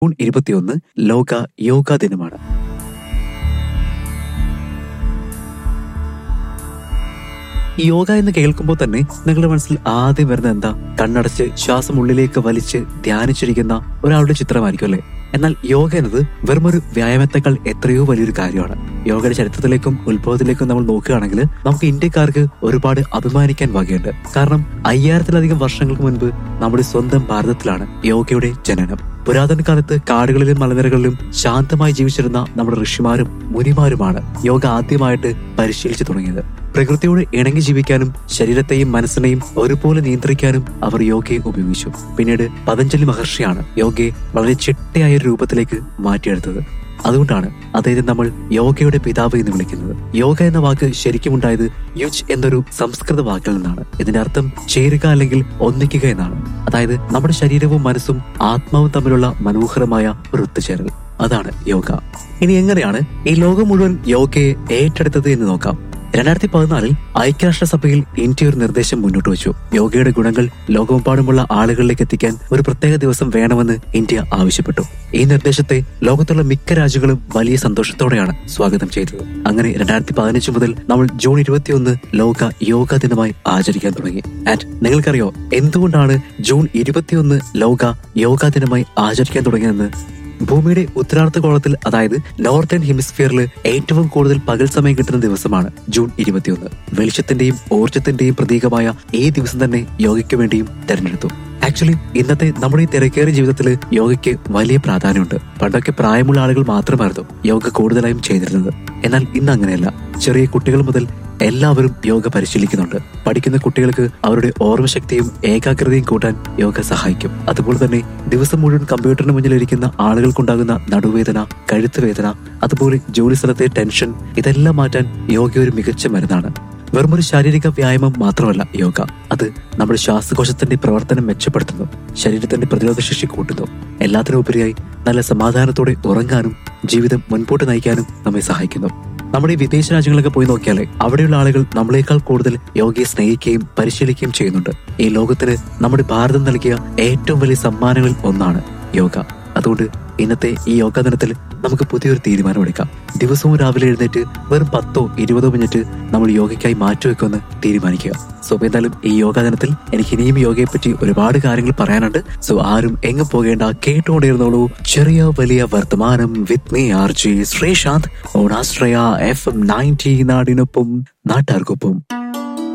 June ഇരുപത്തിയൊന്ന് ലോക യോഗാ ദിനമാണ് ഈ യോഗ എന്ന് കേൾക്കുമ്പോൾ തന്നെ നിങ്ങളുടെ മനസ്സിൽ ആദ്യം വരുന്ന എന്താ കണ്ണടച്ച് ശ്വാസം ഉള്ളിലേക്ക് വലിച്ച് ധ്യാനിച്ചിരിക്കുന്ന ഒരാളുടെ ചിത്രമായിരിക്കും അല്ലേ എന്നാൽ യോഗ എന്നത് വെറുമൊരു വ്യായാമത്തെക്കാൾ എത്രയോ വലിയൊരു കാര്യമാണ് യോഗയുടെ ചരിത്രത്തിലേക്കും ഉത്ഭവത്തിലേക്കും നമ്മൾ നോക്കുകയാണെങ്കിൽ നമുക്ക് ഇന്ത്യക്കാർക്ക് ഒരുപാട് അഭിമാനിക്കാൻ വകയുണ്ട് കാരണം അയ്യായിരത്തിലധികം വർഷങ്ങൾക്ക് മുൻപ് നമ്മുടെ സ്വന്തം ഭാരതത്തിലാണ് യോഗയുടെ ജനനം പുരാതന കാലത്ത് കാടുകളിലും മലനിരകളിലും ശാന്തമായി ജീവിച്ചിരുന്ന നമ്മുടെ ഋഷിമാരും മുനിമാരുമാണ് യോഗ ആദ്യമായിട്ട് പരിശീലിച്ചു തുടങ്ങിയത് പ്രകൃതിയോട് ഇണങ്ങി ജീവിക്കാനും ശരീരത്തെയും മനസ്സിനെയും ഒരുപോലെ നിയന്ത്രിക്കാനും അവർ യോഗയെ ഉപയോഗിച്ചു പിന്നീട് പതഞ്ജലി മഹർഷിയാണ് യോഗയെ വളരെ ചിട്ടയായ ഒരു രൂപത്തിലേക്ക് മാറ്റിയെടുത്തത് അതുകൊണ്ടാണ് അദ്ദേഹത്തെ നമ്മൾ യോഗയുടെ പിതാവ് എന്ന് വിളിക്കുന്നത് യോഗ എന്ന വാക്ക് ശരിക്കും ഉണ്ടായത് യുജ് എന്നൊരു സംസ്കൃത വാക്കിൽ നിന്നാണ് ഇതിന്റെ അർത്ഥം ചേരുക അല്ലെങ്കിൽ ഒന്നിക്കുക എന്നാണ് അതായത് നമ്മുടെ ശരീരവും മനസ്സും ആത്മാവും തമ്മിലുള്ള മനോഹരമായ ഒരു ഒത്തുചേരൽ അതാണ് യോഗ ഇനി എങ്ങനെയാണ് ഈ ലോകം മുഴുവൻ യോഗയെ ഏറ്റെടുത്തത് എന്ന് നോക്കാം രണ്ടായിരത്തി പതിനാലിൽ ഐക്യരാഷ്ട്രസഭയിൽ ഇന്ത്യ ഒരു നിർദ്ദേശം മുന്നോട്ട് വെച്ചു യോഗയുടെ ഗുണങ്ങൾ ലോകമെമ്പാടുമുള്ള ആളുകളിലേക്ക് എത്തിക്കാൻ ഒരു പ്രത്യേക ദിവസം വേണമെന്ന് ഇന്ത്യ ആവശ്യപ്പെട്ടു ഈ നിർദ്ദേശത്തെ ലോകത്തുള്ള മിക്ക രാജ്യങ്ങളും വലിയ സന്തോഷത്തോടെയാണ് സ്വാഗതം ചെയ്തത് അങ്ങനെ രണ്ടായിരത്തി പതിനഞ്ച് മുതൽ നമ്മൾ ജൂൺ ഇരുപത്തിയൊന്ന് ലോക യോഗ ദിനമായി ആചരിക്കാൻ തുടങ്ങി ആൻഡ് നിങ്ങൾക്കറിയോ എന്തുകൊണ്ടാണ് ജൂൺ ഇരുപത്തിയൊന്ന് ലോക യോഗ ദിനമായി ആചരിക്കാൻ തുടങ്ങിയതെന്ന് ഭൂമിയുടെ ഉത്തരാർദ്ധഗോളത്തിൽ അതായത് നോർത്തേൺ ഹെമിസ്ഫിയറിൽ ഏറ്റവും കൂടുതൽ പകൽ സമയം കിട്ടുന്ന ദിവസമാണ് ജൂൺ ഇരുപത്തിയൊന്ന് വെളിച്ചത്തിന്റെയും ഊർജത്തിന്റെയും പ്രതീകമായ ഈ ദിവസം തന്നെ യോഗയ്ക്ക് വേണ്ടിയും തെരഞ്ഞെടുത്തു ആക്ച്വലി ഇന്നത്തെ നമ്മുടെ ഈ തിരക്കേറിയ ജീവിതത്തിൽ യോഗയ്ക്ക് വലിയ പ്രാധാന്യമുണ്ട് പണ്ടൊക്കെ പ്രായമുള്ള ആളുകൾ മാത്രമായിരുന്നു യോഗ കൂടുതലായും ചെയ്തിരുന്നത് എന്നാൽ ഇന്ന് അങ്ങനെയല്ല ചെറിയ കുട്ടികൾ മുതൽ എല്ലാവരും യോഗ പരിശീലിക്കുന്നുണ്ട് പഠിക്കുന്ന കുട്ടികൾക്ക് അവരുടെ ഓർമ്മശക്തിയും ഏകാഗ്രതയും കൂട്ടാൻ യോഗ സഹായിക്കും അതുപോലെ തന്നെ ദിവസം മുഴുവൻ കമ്പ്യൂട്ടറിന് മുന്നിലിരിക്കുന്ന ആളുകൾക്കുണ്ടാകുന്ന നടുവേദന കഴുത്ത് വേദന അതുപോലെ ജോലി സ്ഥലത്തെ ടെൻഷൻ ഇതെല്ലാം മാറ്റാൻ യോഗ ഒരു മികച്ച മരുന്നാണ് വെറുമൊരു ശാരീരിക വ്യായാമം മാത്രമല്ല യോഗ അത് നമ്മുടെ ശ്വാസകോശത്തിന്റെ പ്രവർത്തനം മെച്ചപ്പെടുത്തുന്നു ശരീരത്തിന്റെ പ്രതിരോധ ശേഷി കൂട്ടുന്നു എല്ലാത്തിനും ഉപരിയായി നല്ല സമാധാനത്തോടെ ഉറങ്ങാനും ജീവിതം മുൻപോട്ട് നയിക്കാനും നമ്മെ സഹായിക്കുന്നു നമ്മുടെ ഈ വിദേശ രാജ്യങ്ങളൊക്കെ പോയി നോക്കിയാലേ അവിടെയുള്ള ആളുകൾ നമ്മളെക്കാൾ കൂടുതൽ യോഗയെ സ്നേഹിക്കുകയും പരിശീലിക്കുകയും ചെയ്യുന്നുണ്ട് ഈ ലോകത്തിന് നമ്മുടെ ഭാരതം നൽകിയ ഏറ്റവും വലിയ സമ്മാനങ്ങളിൽ ഒന്നാണ് യോഗ അതുകൊണ്ട് ഇന്നത്തെ ഈ യോഗ ദിനത്തിൽ നമുക്ക് പുതിയൊരു തീരുമാനമെടുക്കാം ദിവസവും രാവിലെ എഴുന്നേറ്റ് വെറും പത്തോ ഇരുപതോ മിനിറ്റ് നമ്മൾ യോഗയ്ക്കായി മാറ്റിവെക്കുമെന്ന് തീരുമാനിക്കുക സോ എന്തായാലും ഈ യോഗ ദിനത്തിൽ എനിക്ക് ഇനിയും യോഗയെ പറ്റി ഒരുപാട് കാര്യങ്ങൾ പറയാനുണ്ട് സോ ആരും എങ്ങും പോകേണ്ട കേട്ടുകൊണ്ടിരുന്നോളൂ ചെറിയ വലിയ വർത്തമാനം with me R G Sreesanth ഓണാശ്രയ എഫ് എം നയൻറ്റി നാടിനൊപ്പം നാട്ടാർക്കൊപ്പം